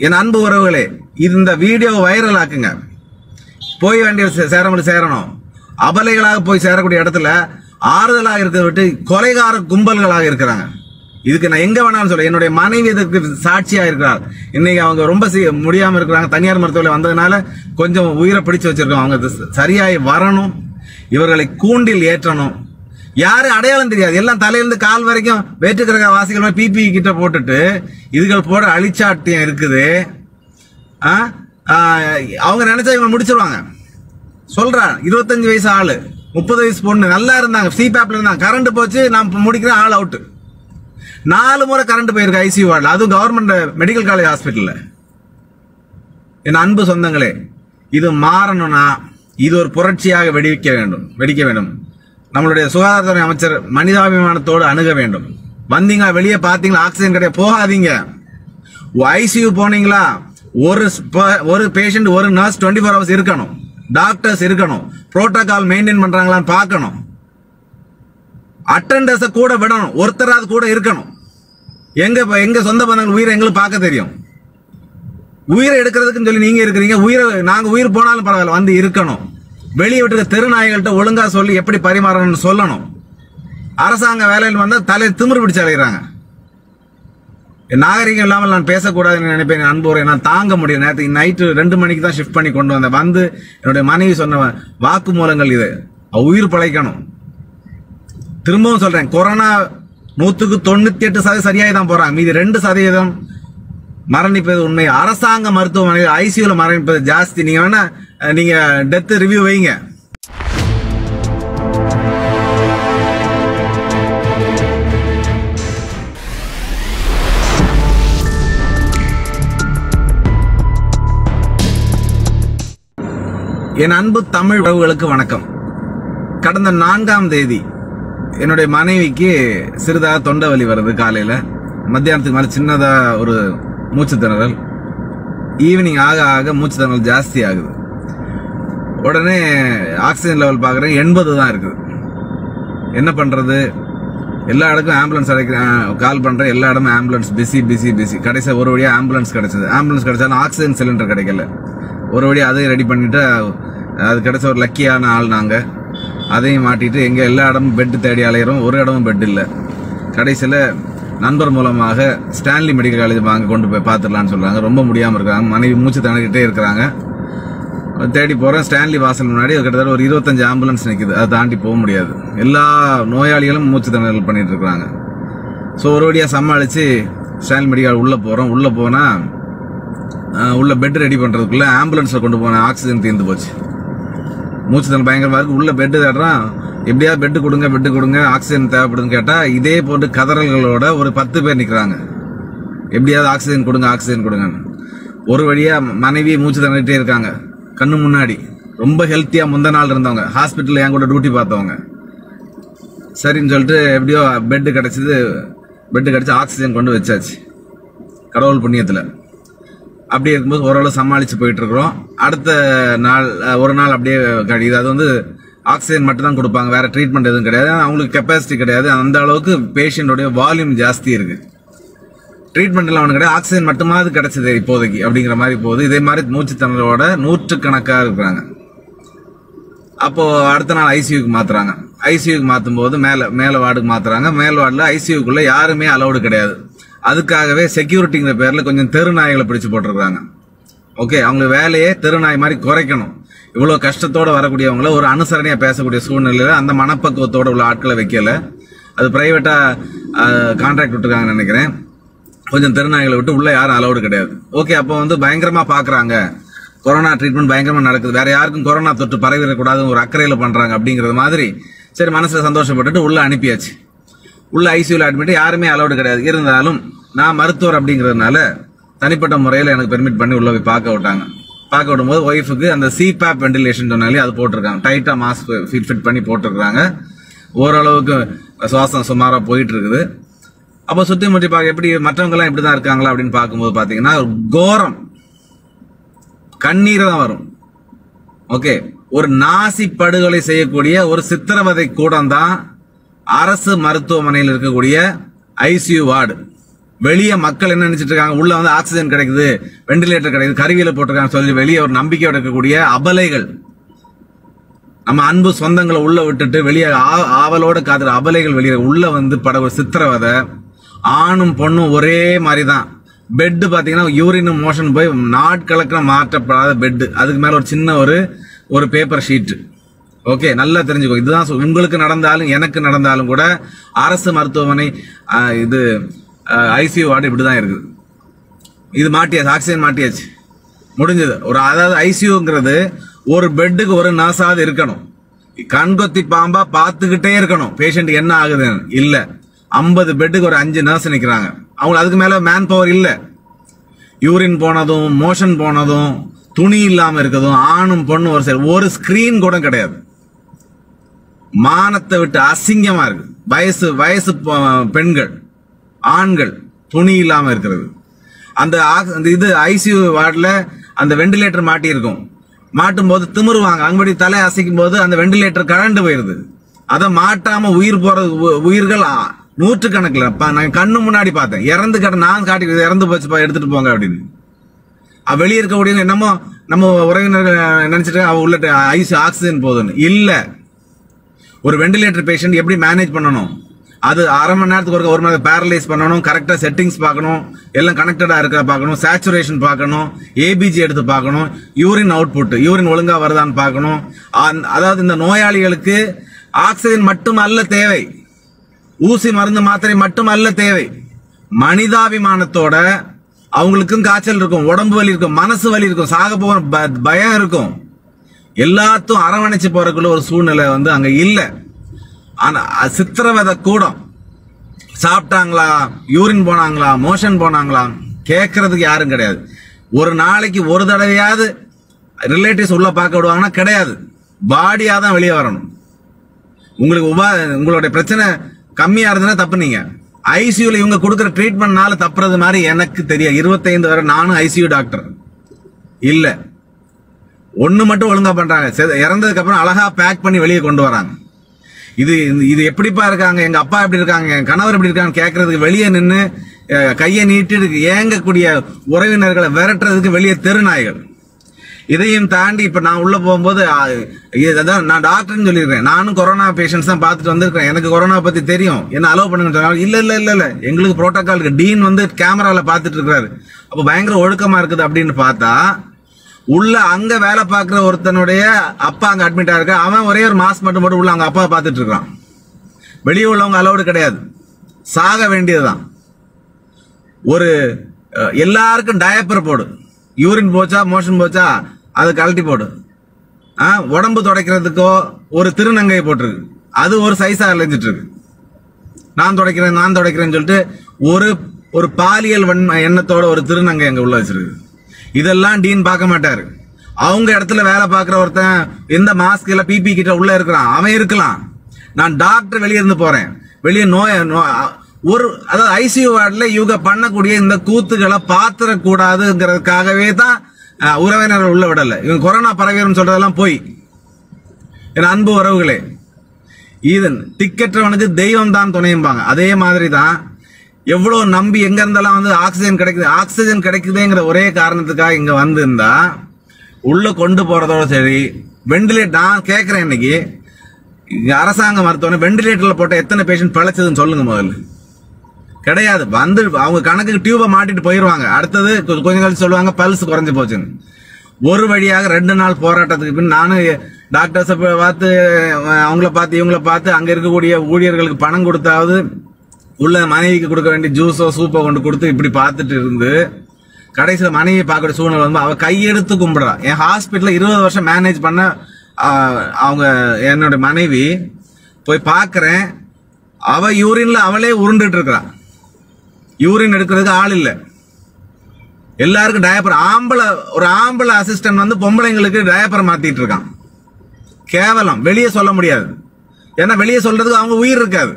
என் அன்பு உறவுகளே இந்த வீடியோ வைரல் ஆக்குங்க போய் வேண்டிய சே- சேரவங்களுக்கு சேரணும் அபலைகளாக போய் சேரக்கூடிய இடத்துல ஆறுதலாக இருக்கிறத விட்டு கொலைகார கும்பல்களாக இருக்கிறாங்க இதுக்கு நான் எங்க வேணாலும் சொல்ல என்னுடைய மனைவி இதற்கு சாட்சியா இருக்கிறார் இன்னைக்கு அவங்க ரொம்ப சி- முடியாம இருக்கிறாங்க தனியார் மருத்துவமனை வந்ததுனால கொஞ்சம் உயிரை பிடிச்சு வச்சிருக்கோம் அவங்க இது ச- சரியாய் வரணும் இவர்களை கூண்டில் ஏற்றணும் யாரு அடையாளம் தெரியாது எல்லாம் தலையிலிருந்து கால் வரைக்கும் வேற்றுக்கிற வாசிகள் பிபி கிட்ட போட்டுட்டு இதுகள் போட அழிச்சாட்டியம் இருக்குது ஆ? ஆ, அவங்க நினைச்சா இவங்க முடிச்சிருவாங்க சொல்றான் இருபத்தஞ்சு வயசு ஆளு முப்பது வயசு பொண்ணு நல்லா இருந்தாங்க சிபேப்ல இருந்தாங்க கரண்ட் போச்சு நான் இப்ப முடிக்கிறேன் ஆள் அவுட் நாலு முறை கரண்ட் போயிருக்கு ஐசியூ வார்டில் அதுவும் கவர்மெண்ட் மெடிக்கல் காலேஜ் ஹாஸ்பிட்டல்ல என் அன்பு சொந்தங்களே இது மாறணும்னா இது ஒரு புரட்சியாக வெடிக்க வேண்டும் வெடிக்க வேண்டும் நம்மளுடைய சுகாதாரத்துறை அமைச்சர் மனிதாபிமானத்தோடு அணுக வேண்டும் வந்தீங்க வெளியே பார்த்தீங்களா ஆக்சிஜன் கிடையாது போகாதீங்க ஐசியூ போனீங்களா ஒரு ஸ்ப- ஒரு பேஷண்ட் ஒரு நர்ஸ் டுவெண்ட்டி ஃபோர் ஹவர்ஸ் இருக்கணும் டாக்டர்ஸ் இருக்கணும் புரோட்டோகால் மெயின்டைன் பண்றாங்களான்னு பார்க்கணும் அட்டண்டர்ஸ கூட விடணும் ஒருத்தராவது கூட இருக்கணும் எங்க இப்ப எங்க சொந்த பந்தங்கள் உயிரை எங்களுக்கு பார்க்க தெரியும் உயிரை எடுக்கிறதுக்குன்னு சொல்லி நீங்க இருக்கிறீங்க உயிரை நாங்க உயிர் போனாலும் பரவாயில்ல வந்து இருக்கணும் வெளியே விட்டு தெருநாய்கள்கிட்ட ஒழுங்கா சொல்லி எப்படி பரிமாறணும்னு சொல்லணும் அரசாங்க வேலையில் வந்தா தலை திமிரு பிடிச்சு அலைகிறாங்க என் நாகரிகம் இல்லாமல் நான் பேசக்கூடாதுன்னு நினைப்பேன் என் அன்பு உறவை நான் தாங்க முடியும் நேற்று நைட்டு ரெண்டு மணிக்கு தான் ஷிஃப்ட் பண்ணி கொண்டு வந்தேன் வந்து என்னுடைய மனைவி சொன்ன வாக்குமூலங்கள் இது அவ உயிர் பழைக்கணும் திரும்பவும் சொல்றேன் கொரோனா நூத்துக்கு தொண்ணூத்தி எட்டு சதவீதம் சரியாகி தான் போறாங்க மீதி ரெண்டு சதவீதம் மரணிப்பது உண்மை அரசாங்க மருத்துவமனையில் ஐசியூல மரணிப்பது ஜாஸ்தி நீங்க வேணா அஹ், நீங்க டெத் ரிவ்யூ வைங்க என் அன்பு தமிழ் உறவுகளுக்கு வணக்கம் கடந்த நான்காம் தேதி என்னுடைய மனைவிக்கு சிறிதாக தொண்டை வலி வருது காலையில மத்தியானத்துக்கு மேல சின்னதா ஒரு மூச்சு திணறல் ஈவினிங் ஆக ஆக மூச்சு திணறல் ஜாஸ்தி ஆகுது உடனே ஆக்சிஜன் லெவல் பார்க்குறேன் எண்பது தான் இருக்குது என்ன பண்றது எல்லா இடக்கும் ஆம்புலன்ஸ் அழைக்கிறேன் கால் பண்றேன் எல்லா இடமும் ஆம்புலன்ஸ் பிஸி பிஸி பிஸி கடைசி ஒரு வழியா ஆம்புலன்ஸ் கிடைச்சது ஆம்புலன்ஸ் கிடைச்சாலும் ஆக்சிஜன் சிலிண்டர் கிடைக்கல ஒரு வழியா அதையும் ரெடி பண்ணிட்டு அது கிடைச்ச ஒரு லக்கியான ஆள் நாங்க அதையும் மாட்டிட்டு எங்க எல்லா இடமும் பெட் தேடி அலையிறோம் ஒரு இடமும் பெட் இல்லை கடைசியில் நண்பர் மூலமாக ஸ்டான்லி மெடிக்கல் காலேஜ் வாங்க கொண்டு போய் பார்த்துடலான்னு சொல்றாங்க ரொம்ப முடியாம இருக்காங்க மனைவி மூச்சு திணறிக்கிட்டே இருக்கிறாங்க தேடி போறேன் ஸ்டான்லி வாசல் முன்னாடி கிட்டத்தட்ட ஒரு இருபத்தஞ்சு ஆம்புலன்ஸ் நிக்குது அதை தாண்டி போக முடியாது எல்லா நோயாளிகளும் மூச்சு திணறல் பண்ணிட்டு இருக்காங்க ஸோ ஒரு வழியா சமாளிச்சு ஸ்டான்லி மெடிக்கல் உள்ள போறோம் உள்ள போனா அஹ், உள்ள பெட் ரெடி பண்றதுக்குள்ள ஆம்புலன்ஸ்ல கொண்டு போன ஆக்சிஜன் தீர்ந்து போச்சு மூச்சு திணறல் பயங்கரமா இருக்கு உள்ள பெட் தேடுறான் எப்படியாவது பெட் கொடுங்க பெட் கொடுங்க ஆக்சிஜன் தேவைப்படுதுன்னு கேட்டா இதே போட்டு கதறல்களோட ஒரு பத்து பேர் நிக்கிறாங்க எப்படியாவது ஆக்சிஜன் கொடுங்க ஆக்சிஜன் கொடுங்கன்னு ஒரு வழியா மனைவி மூச்சு திணறிட்டே இருக்காங்க கண்ணு முன்னாடி ரொம்ப ஹெல்த்தியா முந்த நாள் இருந்தவங்க ஹாஸ்பிட்டல்ல என் கூட டியூட்டி பார்த்தவங்க சரின்னு சொல்லிட்டு எப்படியோ பெட் கிடைச்சது பெட் கிடைச்சு ஆக்சிஜன் கொண்டு வச்சாச்சு கடவுள் புண்ணியத்துல அப்படி இருக்கும்போது ஓரளவு சமாளிச்சு போயிட்டு இருக்கிறோம் அடுத்த நாள் அஹ், ஒரு நாள் அப்படியே கழியுது அது வந்து ஆக்சிஜன் மட்டும் தான் கொடுப்பாங்க வேற ட்ரீட்மெண்ட் எதுவும் கிடையாது அவங்களுக்கு கெப்பாசிட்டி கிடையாது அந்த அளவுக்கு பேஷண்டோடைய வால்யூம் ஜாஸ்தி இருக்கு ட்ரீட்மெண்ட் எல்லாம் ஒன்று கிடையாது ஆக்சிஜன் மட்டுமாவது கிடைச்சது இப்போதைக்கு அப்படிங்கிற மாதிரி போகுது இதே மாதிரி மூச்சு திணறலோட நூற்றுக்கணக்காக இருக்கிறாங்க அப்போ அடுத்த நாள் ஐசியூக்கு மாத்துறாங்க ஐசியூக்கு மாத்தும் போது மேல மேல வார்டுக்கு மாத்துறாங்க மேல் வார்டுல ஐசியூக்குள்ள யாருமே அலௌடு கிடையாது அதுக்காகவே செக்யூரிட்டிங்கிற பேர்ல கொஞ்சம் தெரு நாய்களை பிடிச்சு போட்டிருக்காங்க ஓகே அவங்க வேலையே தெருநாய் மாதிரி குறைக்கணும் இவ்வளவு கஷ்டத்தோட வரக்கூடியவங்கள ஒரு அனுசரணையா பேசக்கூடிய சூழ்நிலையில அந்த மனப்பக்குவத்தோட உள்ள ஆட்களை வைக்கல அது பிரைவேட்டா கான்ட்ராக்ட் விட்டுருக்காங்கன்னு நினைக்கிறேன் கொஞ்சம் தெருநாய்களை விட்டு உள்ள யாரும் அலௌடு கிடையாது ஓகே அப்போ வந்து பயங்கரமா பாக்குறாங்க கொரோனா ட்ரீட்மெண்ட் பயங்கரமா நடக்குது வேற யாருக்கும் கொரோனா தொற்று பரவிடக்கூடாதுன்னு ஒரு அக்கறையில பண்றாங்க அப்படிங்கறது மாதிரி சரி மனசுல சந்தோஷப்பட்டுட்டு உள்ள அனுப்பியாச்சு உள்ள ஐசியூல அட்மிட் யாருமே அலௌடு கிடையாது இருந்தாலும் நான் மருத்துவர் அப்படிங்கறதுனால தனிப்பட்ட முறையில் எனக்கு பெர்மிட் பண்ணி உள்ள போய் பார்க்க விட்டாங்க பார்க்க விடும்போது ஒய்ஃபுக்கு அந்த சிபேப் வெண்டிலேஷன் சொன்னாலே அது போட்டிருக்காங்க டைட்டா மாஸ்க் ஃபிட் ஃபிட் பண்ணி போட்டிருக்காங்க ஓரளவுக்கு சுவாசம் சுமாரா போயிட்டு இருக்குது அப்போ சுத்தி முற்றி பார்க்க எப்படி மற்றவங்க எல்லாம் இப்படிதான் இருக்காங்களா அப்படின்னு பார்க்கும்போது பாத்தீங்கன்னா ஒரு கோரம் கண்ணீர் தான் வரும் ஓகே ஒரு நாசி படுகொலை செய்யக்கூடிய ஒரு சித்திரவதை கூடம் தான் அரசு மருத்துவமனையில் இருக்கக்கூடிய ஐசியூ வார்டு வெளியே மக்கள் என்ன நினைச்சிட்டு இருக்காங்க உள்ள வந்து ஆக்சிஜன் கிடைக்குது வெண்டிலேட்டர் கிடைக்குது கருவியில போட்டிருக்காங்க சொல்லி வெளியே ஒரு நம்பிக்கையோட இருக்கக்கூடிய அபலைகள் நம்ம அன்பு சொந்தங்களை உள்ள விட்டுட்டு வெளியே ஆ- ஆவலோட காத்துற அபலைகள் வெளியே உள்ள வந்து பட ஒரு சித்திரவதை ஆணும் பொண்ணும் ஒரே மாதிரி தான் பெட்டு பாத்தீங்கன்னா யூரின் மோஷன் போய் நாட்கணக்கில் மாற்றப்படாத பெட்டு அதுக்கு மேல ஒரு சின்ன ஒரு ஒரு பேப்பர் ஷீட் ஓகே நல்லா தெரிஞ்சுக்கோ இதுதான் சொல்- உங்களுக்கு நடந்தாலும் எனக்கு நடந்தாலும் கூட அரசு மருத்துவமனை ஆ, இது ஐசியூ வார்டு இப்படிதான் இருக்குது இது மாட்டியாச்சு ஆக்சிஜன் மாட்டியாச்சு முடிஞ்சது ஒரு அதாவது ஐசியூங்கிறது ஒரு பெட்டுக்கு ஒரு நர்ஸாவது இருக்கணும் கண்கொத்தி பாம்பா பார்த்துக்கிட்டே இருக்கணும் பேஷண்ட் என்ன ஆகுதுன்னு இல்ல ஐம்பது பெட்டுக்கு ஒரு அஞ்சு நர்ஸ் நிக்கிறாங்க அவங்க அதுக்கு மேல மேன் பவர் இல்ல யூரின் போனதும் மோஷன் போனதும் துணி இல்லாம இருக்கதும் ஆணும் பொண்ணும் ஒரு சரி ஒரு ஸ்கிரீன் கூட கிடையாது மானத்தை விட்டு அசிங்கமா இருக்கு வயசு வயசு ப- பெண்கள் ஆண்கள் துணி இல்லாம இருக்கிறது அந்த ஆக்- அந்த இது ஐசியூ வார்டுல அந்த வெண்டிலேட்டர் மாட்டி இருக்கும் மாட்டும் போது திமிருவாங்க அங்கபடி தலை அசைக்கும் போது அந்த வெண்டிலேட்டர் கழண்டு போயிருது அதை மாட்டாம உயிர் போறது உ- உயிர்கள் நூற்று கணக்கில் நான் கண்ணு முன்னாடி பார்த்தேன் இறந்து கிட்ட நான் காட்டி இது இறந்து போச்சுப்பா எடுத்துட்டு போங்க அப்படின்னு அஹ் வெளியே இருக்கக்கூடிய என்னமோ நம்ம உறவினர்கள் நினைச்சிட்டு அவ உள்ள ஐஸ் ஆக்சிஜன் போகுதுன்னு இல்ல ஒரு வெண்டிலேட்டர் பேஷண்ட் எப்படி மேனேஜ் பண்ணணும் அது அரை மணி நேரத்துக்கு ஒரு ஒரு மணி நேரம் பேரலைஸ் பண்ணணும் கரெக்டா செட்டிங்ஸ் பார்க்கணும் எல்லாம் கனெக்டடா இருக்க பார்க்கணும் சேச்சுரேஷன் பார்க்கணும் ஏபிஜி எடுத்து பார்க்கணும் யூரின் அவுட்புட் யூரின் ஒழுங்கா வருதான்னு பார்க்கணும் அந்த- அதாவது இந்த நோயாளிகளுக்கு ஆக்சிஜன் மட்டுமல்ல தேவை ஊசி மருந்து மாத்திரை மட்டுமல்ல தேவை மனிதாபிமானத்தோட அவங்களுக்கும் காய்ச்சல் இருக்கும் உடம்பு வலி இருக்கும் மனசு வலி இருக்கும் சாக போகிற ப- பயம் இருக்கும் எல்லாத்தும் அரவணைச்சு போறதுக்குள்ள ஒரு சூழ்நிலை வந்து அங்க இல்ல ஆனா அ- சித்திரவதை கூடம் சாப்பிட்டாங்களா யூரின் போனாங்களா மோஷன் போனாங்களா கேட்கறதுக்கு யாரும் கிடையாது ஒரு நாளைக்கு ஒரு தடவையாவது ரிலேட்டிவ்ஸ் உள்ள பார்க்க விடுவாங்கன்னா கிடையாது பாடியா தான் வெளியே வரணும் உங்களுக்கு உபா உங்களுடைய பிரச்சனை கம்மியா இருந்ததுன்னா தப்பு நீங்க ஐசியூல இவங்க கொடுக்குற ட்ரீட்மெண்ட்னால தப்புறது மாதிரி எனக்கு தெரியும் இருபத்தைந்து வரை நானும் ஐசியூ டாக்டர் இல்ல ஒண்ணு மட்டும் ஒழுங்கா பண்றாங்க செத- இறந்ததுக்கு அப்புறம் அழகா பேக் பண்ணி வெளியே கொண்டு வராங்க இது இது எப்படிப்பா இருக்காங்க எங்க அப்பா எப்படி இருக்காங்க என் கணவர் எப்படி இருக்காங்க கேட்கறதுக்கு வெளியே நின்று கையை நீட்டிட்டு ஏங்கக்கூடிய உறவினர்களை விரட்டுறதுக்கு வெளியே தெருநாய்கள் இதையும் தாண்டி இப்ப நான் உள்ள போகும்போது ஆ, இது- அதான் நான் டாக்டர்னு சொல்லியிருக்கேன் நானும் கொரோனா பேஷண்ட்ஸ் தான் பார்த்துட்டு வந்திருக்கேன் எனக்கு கொரோனா பத்தி தெரியும் என்ன அலோவ் பண்ணுங்க சொன்னாங்க இல்ல இல்ல இல்ல இல்ல எங்களுக்கு புரோட்டோகால் இருக்கு டீன் வந்து கேமரால பார்த்துட்டு இருக்காரு அப்ப பயங்கர ஒழுக்கமா இருக்குது அப்படின்னு பார்த்தா உள்ள அங்க வேலை பார்க்குற ஒருத்தனுடைய அப்பா அங்க அட்மிட் ஆயிருக்க அவன் ஒரே ஒரு மாஸ்க் மட்டும் போட்டு உள்ள அங்க அப்பா பார்த்துட்டு இருக்கான் வெளியே உள்ளவங்க அலௌடு கிடையாது சாக வேண்டியதுதான் ஒரு அஹ், எல்லாருக்கும் டயப்பர் போடு யூரின் போச்சா மோஷன் போச்சா அதை கழட்டி போடு ஆ, உடம்பு துடைக்கிறதுக்கோ ஒரு திருநங்கை போட்டிருக்கு அது ஒரு சைஸா அலைஞ்சிட்டு இருக்கு நான் துடைக்கிறேன் நான் துடைக்கிறேன்னு சொல்லிட்டு ஒரு ஒரு பாலியல் வன்ம எண்ணத்தோட ஒரு திருநங்கை அங்க உள்ள வச்சிருக்கு இதெல்லாம் டீன் பார்க்க மாட்டாரு அவங்க இடத்துல வேலை பார்க்குற ஒருத்தன் எந்த மாஸ்க் இல்ல பிபி கிட்ட உள்ள இருக்கிறான் அவன் இருக்கலாம் நான் டாக்டர் வெளியே இருந்து போறேன் வெளியே நோய நோ- ஒரு அதாவது ஐசியூ வார்டில் இவங்க பண்ணக்கூடிய இந்த கூத்துக்களை பாத்திரக்கூடாதுங்கிறதுக்காகவே தான் அஹ், உறவினர்கள் உள்ள விடல இவங்க கொரோனா பரவிடும் சொல்றதெல்லாம் போய் என் அன்பு உறவுகளே ஈதன் திக்கற்றவனுக்கு தெய்வம் தான் துணையும்பாங்க அதே மாதிரி தான் எவ்வளவு நம்பி எங்க இருந்தெல்லாம் வந்து ஆக்சிஜன் கிடைக்குது ஆக்சிஜன் கிடைக்குதுங்கிற ஒரே காரணத்துக்காக இங்க வந்திருந்தா உள்ள கொண்டு போறதோட சரி வெண்டிலேட் நான் கேட்கிறேன் இன்னைக்கு இங்க அரசாங்க மருத்துவமனை வெண்டிலேட்டர்ல போட்ட எத்தனை பேஷண்ட் பிழைச்சதுன்னு சொல்லுங்க முதல்ல கிடையாது வந்து அவங்க கணக்குக்கு டியூபை மாட்டிட்டு போயிருவாங்க அடுத்தது கொ- கொஞ்ச கழிச்சு சொல்லுவாங்க பல்ஸ் குறைஞ்சு போச்சுன்னு ஒரு வழியாக ரெண்டு நாள் போராட்டத்துக்கு பின் நானும் டாக்டர்ஸை பார்த்து அஹ், அவங்கள பார்த்து இவங்கள பார்த்து அங்க இருக்கக்கூடிய ஊழியர்களுக்கு பணம் கொடுத்தாவது உள்ள மனைவிக்கு கொடுக்க வேண்டிய ஜூஸோ சூப்போ கொண்டு கொடுத்து இப்படி பார்த்துட்டு இருந்து கடைசியில் மனைவியை பார்க்குற சூழ்நிலை வந்து அவ கையெடுத்து கும்பிடுறா என் ஹாஸ்பிட்டலில் இருபது வருஷம் மேனேஜ் பண்ண ஆஹ், அவங்க என்னோட மனைவி போய் பார்க்கறேன் அவ யூரின்ல அவளே உருண்டுட்டு இருக்கிறா யூரின் எடுக்கிறதுக்கு ஆள் இல்லை எல்லாருக்கும் டயப்பர் ஆம்பளை ஒரு ஆம்பளை அசிஸ்டன்ட் வந்து பொம்பளைங்களுக்கு டயப்பர் மாத்திட்டு இருக்கான் கேவலம் வெளியே சொல்ல முடியாது ஏன்னா வெளியே சொல்றதுக்கு அவங்க உயிர் இருக்காது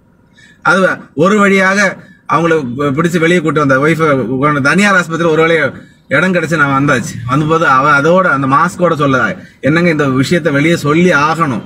அது ஒரு வழியாக அவங்கள பி- பிடிச்சு வெளியே கூட்டு வந்த ஒய்ஃபை தனியார் ஆஸ்பத்திரி ஒரு வழியா இடம் கிடைச்சு நான் வந்தாச்சு வந்தபோது அவ அதோட அந்த மாஸ்கோட சொல்ல என்னங்க இந்த விஷயத்தை வெளியே சொல்லி ஆகணும்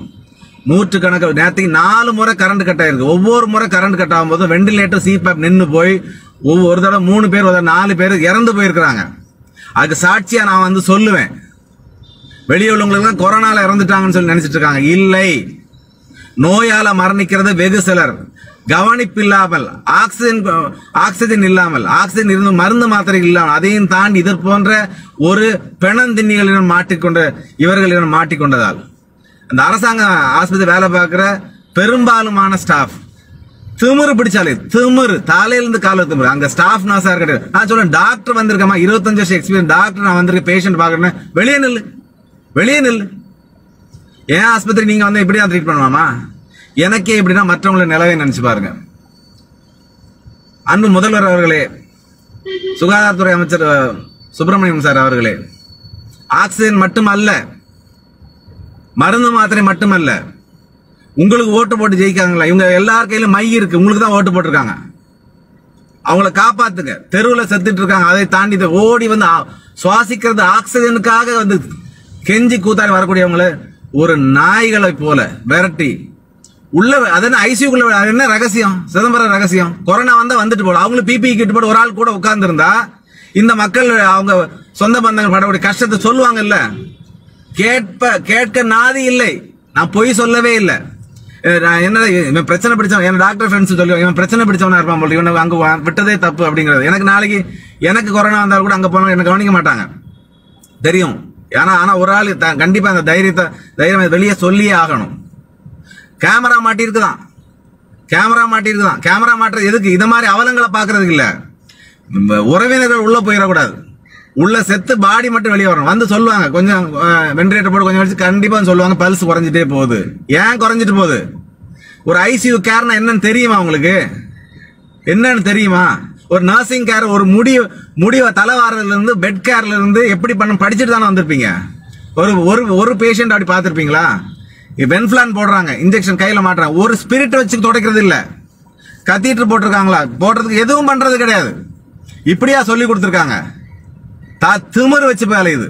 நூற்றுக்கணக்கு நேரத்துக்கு நாலு முறை கரண்ட் கட் ஆயிருக்கு ஒவ்வொரு முறை கரண்ட் கட் ஆகும்போது வெண்டிலேட்டர் சிபேப் நின்று போய் ஒவ்வொரு தடவை மூணு பேர் ஒரு தடவை நாலு பேர் இறந்து போயிருக்கிறாங்க அதுக்கு சாட்சியா நான் வந்து சொல்லுவேன் வெளியே உள்ளவங்களுக்கு கொரோனால இறந்துட்டாங்கன்னு சொல்லி நினைச்சிட்டு இருக்காங்க இல்லை நோயால மரணிக்கிறது வெகு சிலர் கவனிப்பில்லாமல் ஆக்சிஜன் ஆக்சிஜன் இல்லாமல் ஆக்சிஜன் இருந்து மருந்து மாத்திரை இல்லாமல் அதையும் தாண்டி இது போன்ற ஒரு பெணந்திண்ணிகளிடம் மாட்டிக்கொண்ட இவர்களிடம் மாட்டிக்கொண்டதால் அந்த அரசாங்க ஆஸ்பத்திரி வேலை பார்க்கிற பெரும்பாலுமான ஸ்டாஃப் திமிரு பிடிச்சாலே திமிரு தலையில இருந்து கால திமிரு அங்க ஸ்டாஃப் நர்ஸா கிடையாது நான் சொல்றேன் டாக்டர் வந்திருக்கமா இருபத்தஞ்சு வருஷம் எக்ஸ்பீரியன்ஸ் டாக்டர் நான் வந்திருக்கேன் பேஷண்ட் பாக்குறேன் வெளியே நில்லு வெளியே நில்லு ஏன் ஆஸ்பத்திரி நீங்க வந்து இப்படி தான் ட்ரீட் பண்ணுவாமா எனக்கே இப்படின்னா மற்றவங்களை நிலவை நினைச்சு பாருங்க அன்பு முதல்வர் அவர்களே சுகாதாரத்துறை அமைச்சர் அஹ், சுப்பிரமணியம் சார் அவர்களே ஆக்சிஜன் மட்டுமல்ல மருந்து மாத்திரை மட்டுமல்ல உங்களுக்கு ஓட்டு போட்டு ஜெயிக்காங்களா இவங்க எல்லார் கையிலும் மை இருக்கு உங்களுக்கு தான் ஓட்டு போட்டிருக்காங்க அவங்கள காப்பாத்துங்க தெருவில் செத்துட்டு இருக்காங்க அதை தாண்டி இதை ஓடி வந்து ஆ- சுவாசிக்கிறது ஆக்சிஜனுக்காக வந்து கெஞ்சி கூத்தாடி வரக்கூடியவங்கள ஒரு நாய்களை போல விரட்டி உள்ள அதென்ன ஐசியூக்குள்ள அது என்ன ரகசியம் சிதம்பரம் ரகசியம் கொரோனா வந்தா வந்துட்டு போல அவங்களும் பிபி கிட்டு போட்டு ஒரு ஆள் கூட உட்கார்ந்து இந்த மக்கள் அவங்க சொந்த பந்தங்கள் படக்கூடிய கஷ்டத்தை சொல்லுவாங்கல்ல கேட்ப கேட்க நாதி இல்லை நான் பொய் சொல்லவே இல்லை அஹ் நான் என்ன இவன் பிரச்சனை பிடிச்சவன் என் டாக்டர் ஃப்ரெண்ட்ஸ் சொல்லி இவன் பிரச்சனை பிடிச்சவனா இருப்பான் போல இவனை அங்க வா- விட்டதே தப்பு அப்படிங்கிறது எனக்கு நாளைக்கு எனக்கு கொரோனா வந்தாலும் கூட அங்க போனா எனக்கு கவனிக்க மாட்டாங்க தெரியும் ஏன்னா ஆனா ஒரு ஆள் த- கண்டிப்பா அந்த தைரியத்தை தைரியம் வெளியே சொல்லியே ஆகணும் கேமரா மாட்டிருக்குதான் கேமரா மாட்டிருக்குதான் கேமரா மாட்டுறது எதுக்கு இந்த மாதிரி அவலங்களை பாக்குறதுக்கு இல்ல இந்த உறவினர்கள் உள்ள போயிடக்கூடாது உள்ள செத்து பாடி மட்டும் வெளியே வரணும் வந்து சொல்லுவாங்க கொஞ்சம் வென்டிலேட்டர் போட்டு கொஞ்சம் வச்சு கண்டிப்பா சொல்லுவாங்க பல்ஸ் குறைஞ்சிட்டே போகுது ஏன் குறைஞ்சிட்டு போகுது ஒரு ஐசியூ கேர்னா என்னன்னு தெரியுமா உங்களுக்கு என்னன்னு தெரியுமா ஒரு நர்சிங் கேர் ஒரு முடி முடி தலை வாரதுல இருந்து பெட் கேர்ல இருந்து எப்படி பண்ண படிச்சுட்டு தானே வந்திருப்பீங்க ஒரு ஒரு ஒரு பேஷண்ட் அப்படி பார்த்திருப்பீங்களா வென்ஃபிளான் போடுறாங்க இன்ஜெக்ஷன் கையில மாட்டுறாங்க ஒரு ஸ்பிரிட் வச்சு துடைக்கிறது இல்ல கத்தீட்டர் போட்டிருக்காங்களா போடுறதுக்கு எதுவும் பண்றது கிடையாது இப்படியா சொல்லி கொடுத்துருக்காங்க தா திமிரு வச்சு வேலை இது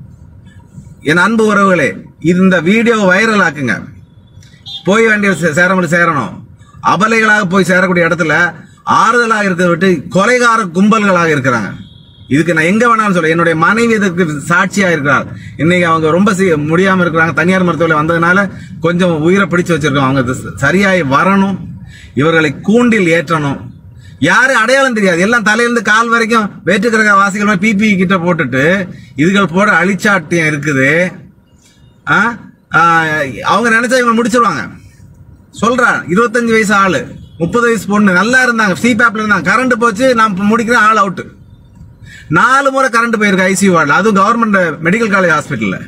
என் அன்பு உறவுகளே இந்த வீடியோ வைரல் ஆக்குங்க போய் வேண்டிய சே- சேரவங்களுக்கு சேரணும் அபலைகளாக போய் சேரக்கூடிய இடத்துல ஆறுதலாக இருக்கிறத விட்டு கொலைகார கும்பல்களாக இருக்கிறாங்க இதுக்கு நான் எங்க வேணாலும் சொல்ல என்னுடைய மனைவி இதற்கு சாட்சியா இருக்கிறார் இன்னைக்கு அவங்க ரொம்ப சி- முடியாம இருக்கிறாங்க தனியார் மருத்துவமனை வந்ததுனால கொஞ்சம் உயிரை பிடிச்சு வச்சிருக்கோம் அவங்க இது ச- சரியாய் வரணும் இவர்களை கூண்டில் ஏற்றணும் யாரு அடையாளம் தெரியாது எல்லாம் தலையிலிருந்து கால் வரைக்கும் வேற்றுக்கிற வாசிகள் பிபி கிட்ட போட்டுட்டு இதுகள் போட அழிச்சாட்டியம் இருக்குது ஆ? ஆ, அவங்க நினைச்சா இவங்க முடிச்சிருவாங்க சொல்றான் இருபத்தஞ்சு வயசு ஆளு முப்பது வயசு பொண்ணு நல்லா இருந்தாங்க சிபேப்ல இருந்தாங்க கரண்ட் போச்சு நான் முடிக்கிறேன் ஆள் அவுட் நாலு முறை கரண்ட் போயிருக்கு ஐசியூ வார்டில் அதுவும் கவர்மெண்ட் மெடிக்கல் காலேஜ் ஹாஸ்பிட்டல்ல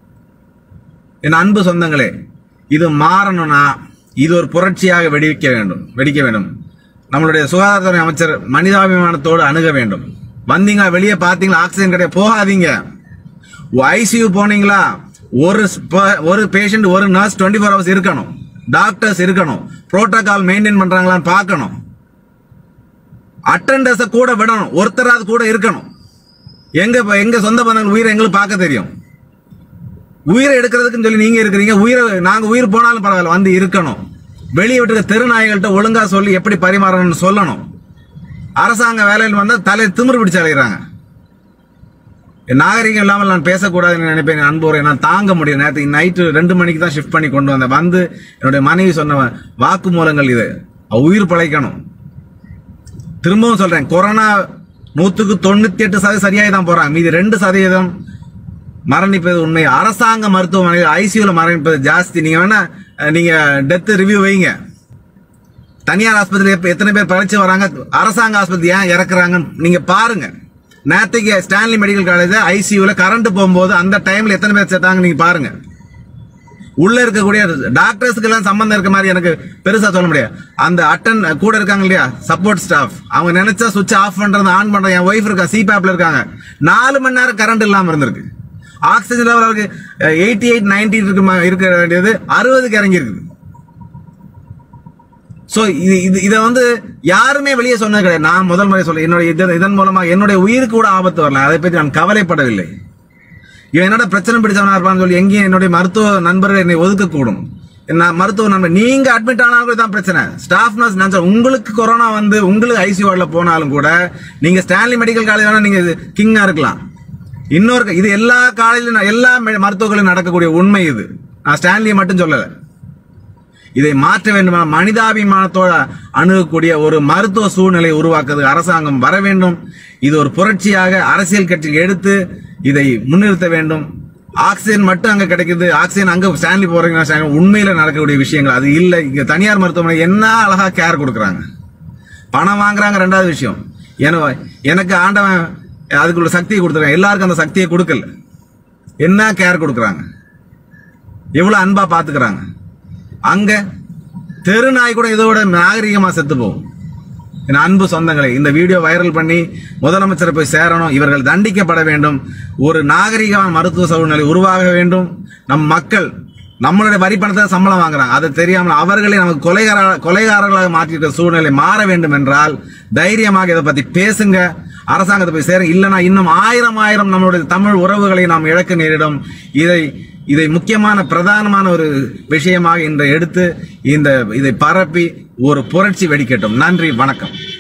என் அன்பு சொந்தங்களே இது மாறணும்னா இது ஒரு புரட்சியாக வெடிக்க வேண்டும் வெடிக்க வேண்டும் நம்மளுடைய சுகாதாரத்துறை அமைச்சர் மனிதாபிமானத்தோடு அணுக வேண்டும் வந்தீங்க வெளியே பார்த்தீங்களா ஆக்சிஜன் கிடையாது போகாதீங்க ஐசியூ போனீங்களா ஒரு ஸ்ப- ஒரு பேஷண்ட் ஒரு நர்ஸ் டுவெண்ட்டி ஃபோர் ஹவர்ஸ் இருக்கணும் டாக்டர்ஸ் இருக்கணும் புரோட்டோகால் மெயின்டைன் பண்றாங்களான்னு பார்க்கணும் அட்டண்டர்ஸ கூட விடணும் ஒருத்தராவது கூட இருக்கணும் எங்க எங்க சொந்த பந்தங்கள் உயிரை எங்களுக்கு பார்க்க தெரியும் உயிரை எடுக்கிறதுக்குன்னு சொல்லி நீங்க இருக்கிறீங்க உயிரை நாங்க உயிர் போனாலும் பரவாயில்ல வந்து இருக்கணும் வெளியே விட்டுருக்க தெருநாய்கள்கிட்ட ஒழுங்கா சொல்லி எப்படி பரிமாறணும்னு சொல்லணும் அரசாங்க வேலையில் வந்தா தலை திமிரு பிடிச்சு அலைகிறாங்க என் நாகரிகம் இல்லாமல் நான் பேசக்கூடாதுன்னு நினைப்பேன் என் அன்பு உரை நான் தாங்க முடியும் நேற்று நைட்டு ரெண்டு மணிக்கு தான் ஷிஃப்ட் பண்ணி கொண்டு வந்தேன் வந்து என்னுடைய மனைவி சொன்ன வாக்குமூலங்கள் இது அவ உயிர் பழைக்கணும் திரும்பவும் சொல்றேன் கொரோனா நூத்துக்கு தொண்ணூத்தி எட்டு சதவீதம் சரியாகி தான் போறாங்க மீதி ரெண்டு சதவீதம் மரணிப்பது உண்மை அரசாங்க மருத்துவமனையில் ஐசியூல மரணிப்பது ஜாஸ்தி நீங்க வேணா அஹ், நீங்க டெத் ரிவ்யூ வைங்க தனியார் ஆஸ்பத்திரி எப்ப எத்தனை பேர் பழிச்சு வராங்க அரசாங்க ஆஸ்பத்திரி ஏன் இறக்குறாங்கன்னு நீங்க பாருங்க நேற்றுக்கு ஸ்டான்லி மெடிக்கல் காலேஜ் ஐசியூல கரண்ட் போகும்போது அந்த டைம்ல எத்தனை பேர் சேர்த்தாங்க நீங்க பாருங்க உள்ள இருக்கக்கூடிய டாக்டர்ஸ்க்கு எல்லாம் சம்பந்தம் இருக்க மாதிரி எனக்கு பெருசா சொல்ல முடியாது அந்த அட்டன் கூட இருக்காங்க இல்லையா சப்போர்ட் ஸ்டாஃப் அவங்க நினைச்சா சுவிட்ச் ஆஃப் பண்றது ஆன் பண்றது என் ஒய்ஃப் இருக்கா சிபேப்ல இருக்காங்க நாலு மணி நேரம் கரண்ட் இல்லாம இருந்திருக்கு ஆக்சிஜன் லெவல் அவருக்கு எயிட்டி எயிட் நைன்டி இருக்கு ம- இருக்க வேண்டியது அறுபதுக்கு இறங்கி இருக்குது சோ இது இது இதை வந்து யாருமே வெளியே சொன்னது கிடையாது நான் முதல் முறை சொல்ல என்னுடைய இதன் இதன் மூலமா என்னுடைய உயிருக்கு கூட ஆபத்து வரல அதை பற்றி நான் கவலைப்படவில்லை இவன் என்னோட பிரச்சனை பிடிச்சவனா இருப்பான்னு சொல்லி எங்கேயும் என்னுடைய மருத்துவ நண்பர்கள் என்னை ஒதுக்கக்கூடும் நான் மருத்துவ நண்பர் நீங்க அட்மிட் ஆனாலும் தான் பிரச்சனை ஸ்டாஃப் நர்ஸ் நான் உங்களுக்கு கொரோனா வந்து உங்களுக்கு ஐசி வார்டில் போனாலும் கூட நீங்க ஸ்டான்லி மெடிக்கல் காலேஜ் வேணா நீங்க கிங்கா இருக்கலாம் இன்னொரு இது எல்லா காலேஜிலும் எல்லா மெ- மருத்துவர்களும் நடக்கக்கூடிய உண்மை இது நான் ஸ்டான்லியை மட்டும் சொல்லல இதை மாற்ற வேண்டுமா மனிதாபிமானத்தோட அணுகக்கூடிய ஒரு மருத்துவ சூழ்நிலை உருவாக்குறது அரசாங்கம் வர வேண்டும் இது ஒரு புரட்சியாக அரசியல் கட்சிகள் எடுத்து இதை முன்னிறுத்த வேண்டும் ஆக்சிஜன் மட்டும் அங்க கிடைக்குது ஆக்சிஜன் அங்க ஸ்டான்லி போறீங்கன்னா ஸ்டான்லி- உண்மையில நடக்கக்கூடிய விஷயங்கள் அது இல்ல இங்க தனியார் மருத்துவமனை என்ன அழகா கேர் கொடுக்குறாங்க பணம் வாங்குறாங்க ரெண்டாவது விஷயம் ஏன்னா எனக்கு ஆண்டவன் அதுக்குள்ள சக்தியை கொடுத்துருக்கான் எல்லாருக்கும் அந்த சக்தியை கொடுக்கல என்ன கேர் கொடுக்குறாங்க எவ்வளவு அன்பா பாத்துக்கிறாங்க அங்க தெரு நாய் கூட இதோட நாகரிகமா செத்து போகும் என் அன்பு சொந்தங்களே இந்த வீடியோ வைரல் பண்ணி முதலமைச்சரை போய் சேரணும் இவர்கள் தண்டிக்கப்பட வேண்டும் ஒரு நாகரிகமான மருத்துவ சூழ்நிலை உருவாக வேண்டும் நம் மக்கள் நம்மளுடைய வரி பணத்தை சம்பளம் வாங்குறாங்க அது தெரியாமல் அவர்களை நமக்கு கொலைகார கொலைகாரர்களாக மாற்றிருக்கிற சூழ்நிலை மாற வேண்டும் என்றால் தைரியமாக இதை பத்தி பேசுங்க அரசாங்கத்தை போய் சேருங்க இல்லைன்னா இன்னும் ஆயிரம் ஆயிரம் நம்மளுடைய தமிழ் உறவுகளை நாம் இழக்க நேரிடும் இதை இதை முக்கியமான பிரதானமான ஒரு விஷயமாக இன்று எடுத்து இந்த இதை பரப்பி ஒரு புரட்சி வெடிக்கட்டும் நன்றி வணக்கம்